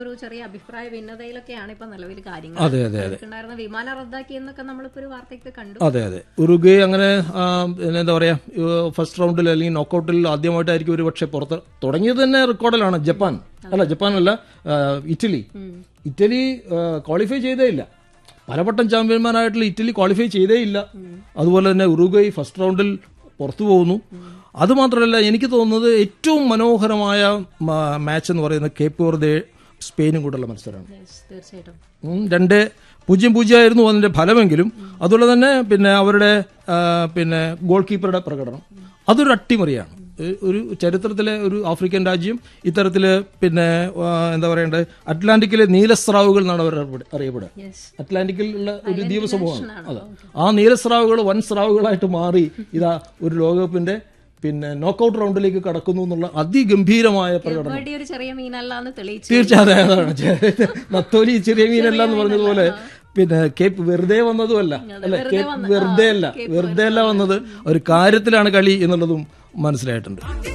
ഒരു ചെറിയ അഭിപ്രായ ഭിന്നതയിലൊക്കെയാണ് ഇപ്പൊ നിലവിൽ കാര്യങ്ങൾ അതെ അതെ അതെ ഉണ്ടായിരുന്ന വിമാനം റദ്ദാക്കി എന്നൊക്കെ നമ്മളിപ്പോ ഒരു വാർത്തയൊക്കെ കണ്ടു അതെ അതെ ഉറുഗ്വേ അങ്ങനെ ആ, പിന്നെ എന്താ പറയാ ഫസ്റ്റ് റൗണ്ടിൽ അല്ലെങ്കിൽ നോക്കൌട്ടിൽ ആദ്യമായിട്ടായിരിക്കും ഒരു പക്ഷേ പുറത്ത് തുടങ്ങിയത് തന്നെ റെക്കോർഡിലാണ് ജപ്പാൻ അല്ല ജപ്പാൻ അല്ല ആ, ഇറ്റലി ഇറ്റലി ക്വാളിഫൈ ചെയ്തേ ഇല്ല പലവട്ടം ചാമ്പ്യന്മാരായിട്ടുള്ള ഇറ്റലി ക്വാളിഫൈ ചെയ്തേ ഇല്ല അതുപോലെ തന്നെ ഉറുഗ്വൈ ഫസ്റ്റ് റൗണ്ടിൽ പുറത്തു പോകുന്നു അതുമാത്രമല്ല എനിക്ക് തോന്നുന്നത് ഏറ്റവും മനോഹരമായ മാച്ച് എന്ന് പറയുന്നത് കേപ്പ് വെറുതെ സ്പെയിനും കൂടെയുള്ള മത്സരമാണ് Yes, തീർച്ചയായിട്ടും ഉം, രണ്ട് പൂജ്യം പൂജ്യമായിരുന്നു അതിന്റെ ഫലമെങ്കിലും അതുപോലെ തന്നെ പിന്നെ അവരുടെ ആ, പിന്നെ ഗോൾ കീപ്പറുടെ പ്രകടനം അതൊരു അട്ടിമറിയാണ് ഏ- ഒരു ചരിത്രത്തിലെ ഒരു ആഫ്രിക്കൻ രാജ്യം ഇത്തരത്തില് പിന്നെ ആ, എന്താ പറയണ്ടത് അറ്റ്ലാന്റിക്കിലെ നീലസ്രാവുകൾ എന്നാണ് അവർ അറിയപ്പെടുക- അറിയപ്പെടുക യെസ് അറ്റ്ലാന്റിക്കിലുള്ള ഒരു ദ്വീപസമൂഹമാണ് അതെ ആ നീലസ്രാവുകൾ വൻ സ്രാവുകളായിട്ട് മാറി ഇതാ ഒരു ലോകകപ്പിന്റെ പിന്നെ നോക്കൌട്ട് റൗണ്ടിലേക്ക് കടക്കുന്നു എന്നുള്ള അതിഗംഭീരമായ പ്രകടനം ഇവിടെ ഒരു ചെറിയ മീനല്ല എന്ന് തെളിയിച്ചു തീർച്ചയായും അതാണ് ചെ- നത്തോലി ചെറിയ മീനല്ല എന്ന് പറഞ്ഞതുപോലെ പിന്നെ കേപ്പ് വെറുതെ വന്നതുമല്ല അല്ലെ കേപ്പ് വെറുതെ അല്ല വെറുതെ അല്ല വന്നത് ഒരു കാര്യത്തിലാണ് കളി എന്നുള്ളതും മനസ്സിലായിട്ടുണ്ട്